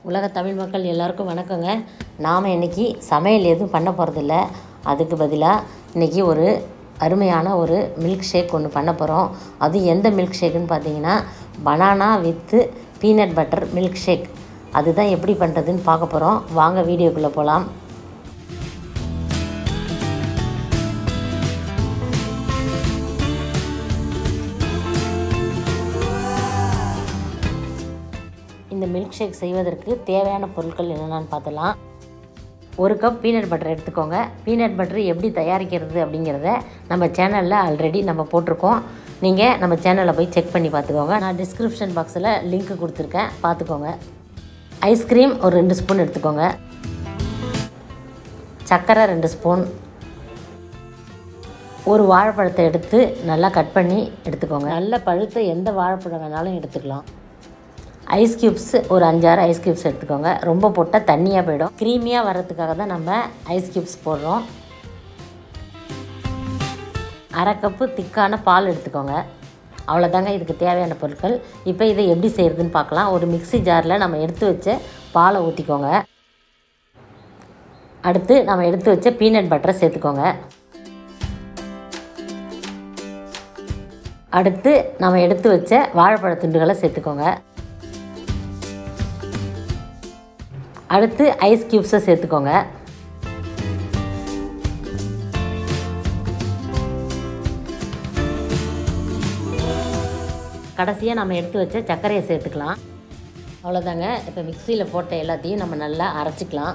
உலக தமிழ் மக்கள் எல்லாருக்கும் வணக்கங்க நாம் இன்றைக்கி சமையல் எதுவும் பண்ண போகிறதில்ல அதுக்கு பதிலாக இன்றைக்கி ஒரு அருமையான ஒரு மில்க் ஷேக் ஒன்று பண்ண போகிறோம் அது எந்த மில்க் ஷேக்குன்னு பார்த்தீங்கன்னா banana with peanut butter milkshake அதுதான் எப்படி பண்ணுறதுன்னு பார்க்க போகிறோம் வாங்க வீடியோக்குள்ளே போகலாம் இந்த மில்க் ஷேக் செய்வதற்கு தேவையான பொருட்கள் என்னென்னு பார்த்தலாம் ஒரு கப் பீனட் பட்டர் எடுத்துக்கோங்க பீனட் பட்டர் எப்படி தயாரிக்கிறது அப்படிங்கிறத நம்ம சேனலில் ஆல்ரெடி நம்ம போட்டிருக்கோம் நீங்கள் நம்ம சேனலில் போய் செக் பண்ணி பார்த்துக்கோங்க நான் டிஸ்கிரிப்ஷன் பாக்ஸில் லிங்க் கொடுத்துருக்கேன் பார்த்துக்கோங்க ஐஸ்கிரீம் ஒரு ரெண்டு ஸ்பூன் எடுத்துக்கோங்க சர்க்கரை ரெண்டு ஸ்பூன் ஒரு வாழைப்பழத்தை எடுத்து நல்லா கட் பண்ணி எடுத்துக்கோங்க நல்ல பழுத்த எந்த வாழைப்பழம் வேணாலும் எடுத்துக்கலாம் ஐஸ் க்யூப்ஸ் ஒரு அஞ்சாறு ஐஸ் க்யூப்ஸ் எடுத்துக்கோங்க ரொம்ப போட்டால் தண்ணியாக போயிடும் க்ரீமியாக வர்றதுக்காக தான் நம்ம ஐஸ் க்யூப்ஸ் போடுறோம் அரை கப்பு திக்கான பால் எடுத்துக்கோங்க அவ்வளோதாங்க இதுக்கு தேவையான பொருட்கள் இப்போ இதை எப்படி செய்கிறதுன்னு பார்க்கலாம் ஒரு மிக்ஸி ஜாரில் நம்ம எடுத்து வச்ச பாலை ஊற்றிக்கோங்க அடுத்து நம்ம எடுத்து வச்ச பீனட் பட்டரை சேர்த்துக்கோங்க அடுத்து நம்ம எடுத்து வச்ச வாழைப்பழ துண்டுகளை சேர்த்துக்கோங்க அடுத்து ஐஸ் க்யூப்ஸை சேர்த்துக்கோங்க கடைசியாக நம்ம எடுத்து வச்ச சர்க்கரையை சேர்த்துக்கலாம் அவ்வளோதாங்க இப்போ மிக்சியில் போட்ட எல்லாத்தையும் நம்ம நல்லா அரைச்சிக்கலாம்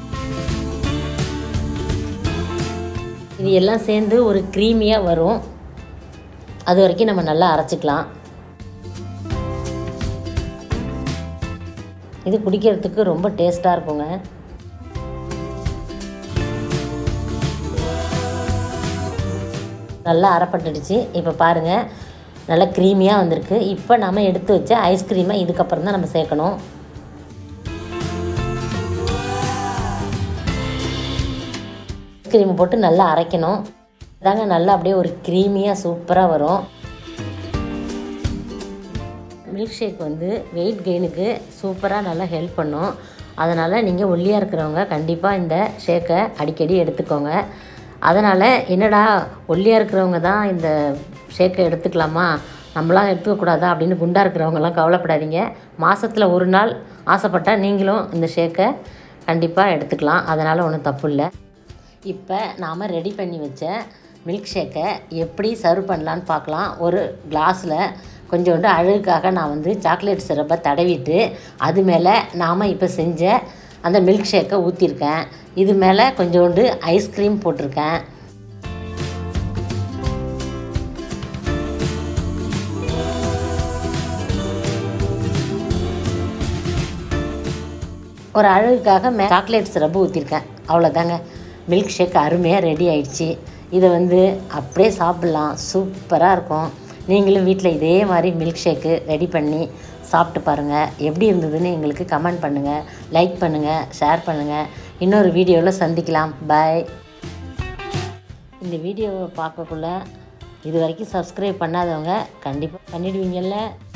இது எல்லாம் சேர்ந்து ஒரு க்ரீமியாக வரும் அது வரைக்கும் நம்ம நல்லா அரைச்சிக்கலாம் இது குடிக்கிறதுக்கு ரொம்ப டேஸ்ட்டாக இருக்குங்க நல்லா அரைப்பட்டுடுச்சு இப்போ பாருங்கள் நல்லா க்ரீமியாக வந்திருக்கு இப்போ நம்ம எடுத்து வச்ச ஐஸ்கிரீமை இதுக்கப்புறம் தான் நம்ம சேர்க்கணும் ஐஸ்கிரீமை போட்டு நல்லா அரைக்கணும் தாங்க நல்லா அப்படியே ஒரு க்ரீமியாக சூப்பராக வரும் மில்க் ஷேக் வந்து வெயிட் கெயினுக்கு சூப்பராக நல்லா ஹெல்ப் பண்ணும் அதனால் நீங்கள் ஒல்லியாக இருக்கிறவங்க கண்டிப்பாக இந்த ஷேக்கை அடிக்கடி எடுத்துக்கோங்க அதனால் என்னடா ஒல்லியாக இருக்கிறவங்க தான் இந்த ஷேக்கை எடுத்துக்கலாமா நம்மளாம் எடுத்துக்கக்கூடாதா அப்படின்னு குண்டாக இருக்கிறவங்கலாம் கவலைப்படாதீங்க மாதத்தில் ஒரு நாள் ஆசைப்பட்டால் நீங்களும் இந்த ஷேக்கை கண்டிப்பாக எடுத்துக்கலாம் அதனால் ஒன்றும் தப்பு இல்லை இப்போ நாம் ரெடி பண்ணி வச்ச மில்க் ஷேக்கை எப்படி சர்வ் பண்ணலான்னு பார்க்கலாம் ஒரு கிளாஸில் கொஞ்சோண்டு அழகுக்காக நான் வந்து சாக்லேட் சிரப்பை தடவிட்டு அது மேலே நாம் இப்போ செஞ்ச அந்த மில்க் ஷேக்கை ஊற்றிருக்கேன் இது மேலே கொஞ்சோண்டு ஐஸ்கிரீம் போட்டிருக்கேன் ஒரு அழகுக்காக மே சாக்லேட் சிரப்பு ஊற்றிருக்கேன் அவ்வளோதாங்க மில்க் ஷேக் அருமையாக ரெடி ஆயிடுச்சு இதை வந்து அப்படியே சாப்பிட்லாம் சூப்பராக இருக்கும் நீங்களும் வீட்டில் இதே மாதிரி மில்க் ஷேக்கு ரெடி பண்ணி சாப்பிட்டு பாருங்கள் எப்படி இருந்ததுன்னு எங்களுக்கு கமெண்ட் பண்ணுங்கள் லைக் பண்ணுங்கள் ஷேர் பண்ணுங்கள் இன்னொரு வீடியோவில் சந்திக்கலாம் பாய் இந்த வீடியோவை பார்க்கக்குள்ள இது வரைக்கும் சப்ஸ்கிரைப் பண்ணாதவங்க கண்டிப்பாக பண்ணிடுவீங்கல்ல